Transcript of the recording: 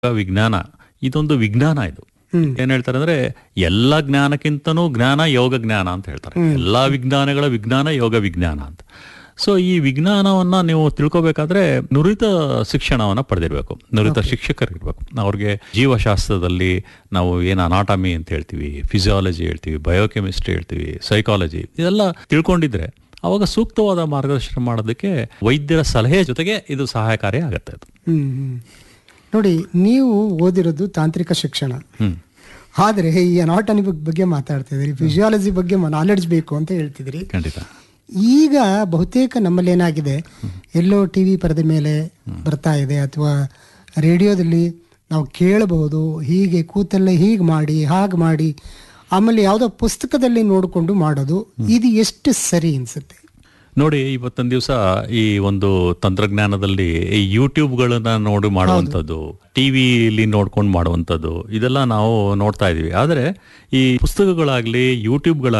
ವಿಜ್ಞಾನ ಇದೊಂದು ವಿಜ್ಞಾನ ಇದು ಹ್ಮ್. ಏನ್ ಹೇಳ್ತಾರೆ ಅಂದ್ರೆ ಎಲ್ಲ ಜ್ಞಾನಕ್ಕಿಂತನೂ ಜ್ಞಾನ ಯೋಗ ಜ್ಞಾನ ಅಂತ ಹೇಳ್ತಾರೆ ಎಲ್ಲಾ ವಿಜ್ಞಾನಗಳ ವಿಜ್ಞಾನ ಯೋಗ ವಿಜ್ಞಾನ ಅಂತ ಸೊ ಈ ವಿಜ್ಞಾನವನ್ನ ನೀವು ತಿಳ್ಕೊಬೇಕಾದ್ರೆ ನುರಿತ ಶಿಕ್ಷಣವನ್ನ ಪಡೆದಿರ್ಬೇಕು ನುರಿತ ಶಿಕ್ಷಕರಿರ್ಬೇಕು ಅವ್ರಿಗೆ ಜೀವಶಾಸ್ತ್ರದಲ್ಲಿ ನಾವು ಏನು ಅನಾಟಮಿ ಅಂತ ಹೇಳ್ತೀವಿ ಫಿಸಿಯಾಲಜಿ ಹೇಳ್ತೀವಿ ಬಯೋಕೆಮಿಸ್ಟ್ರಿ ಹೇಳ್ತೀವಿ ಸೈಕಾಲಜಿ ಇದೆಲ್ಲ ತಿಳ್ಕೊಂಡಿದ್ರೆ ಅವಾಗ ಸೂಕ್ತವಾದ ಮಾರ್ಗದರ್ಶನ ಮಾಡೋದಕ್ಕೆ ವೈದ್ಯರ ಸಲಹೆ ಜೊತೆಗೆ ಇದು ಸಹಾಯಕಾರಿ ಆಗುತ್ತೆ ಅದು ಹ್ಮ್ ಹ್ಮ್. ನೋಡಿ ನೀವು ಓದಿರೋದು ತಾಂತ್ರಿಕ ಶಿಕ್ಷಣ ಹ್ಮ್ ಆದರೆ ಈ ಅನಾಟಮಿ ಬಗ್ಗೆ ಮಾತಾಡ್ತಿದ್ರಿ ಫಿಸಿಯಾಲಜಿ ಬಗ್ಗೆ ನಾಲೆಡ್ಜ್ ಬೇಕು ಅಂತ ಹೇಳ್ತಿದ್ರಿ ಖಂಡಿತ ಈಗ ಬಹುತೇಕ ನಮ್ಮಲ್ಲಿ ಏನಾಗಿದೆ ಎಲ್ಲೋ ಟಿ ವಿ ಪರದೆ ಮೇಲೆ ಬರ್ತಾ ಇದೆ ಅಥವಾ ರೇಡಿಯೋದಲ್ಲಿ ನಾವು ಕೇಳಬಹುದು ಹೀಗೆ ಕೂತಲ್ಲೇ ಹೀಗೆ ಮಾಡಿ ಹಾಗೆ ಮಾಡಿ ಆಮೇಲೆ ಯಾವುದೋ ಪುಸ್ತಕದಲ್ಲಿ ನೋಡಿಕೊಂಡು ಮಾಡೋದು ಇದು ಎಷ್ಟು ಸರಿ ಅನ್ಸುತ್ತೆ ನೋಡಿ ಇವತ್ತೊಂದು ದಿವಸ ಈ ಒಂದು ತಂತ್ರಜ್ಞಾನದಲ್ಲಿ ಈ ಯೂಟ್ಯೂಬ್ಗಳನ್ನ ನೋಡಿ ಮಾಡುವಂಥದ್ದು ಟಿವಿಲಿ ನೋಡ್ಕೊಂಡು ಮಾಡುವಂಥದ್ದು ಇದೆಲ್ಲ ನಾವು ನೋಡ್ತಾ ಇದೀವಿ ಆದರೆ ಈ ಪುಸ್ತಕಗಳಾಗ್ಲಿ ಯೂಟ್ಯೂಬ್ಗಳಾಗ್ಲಿ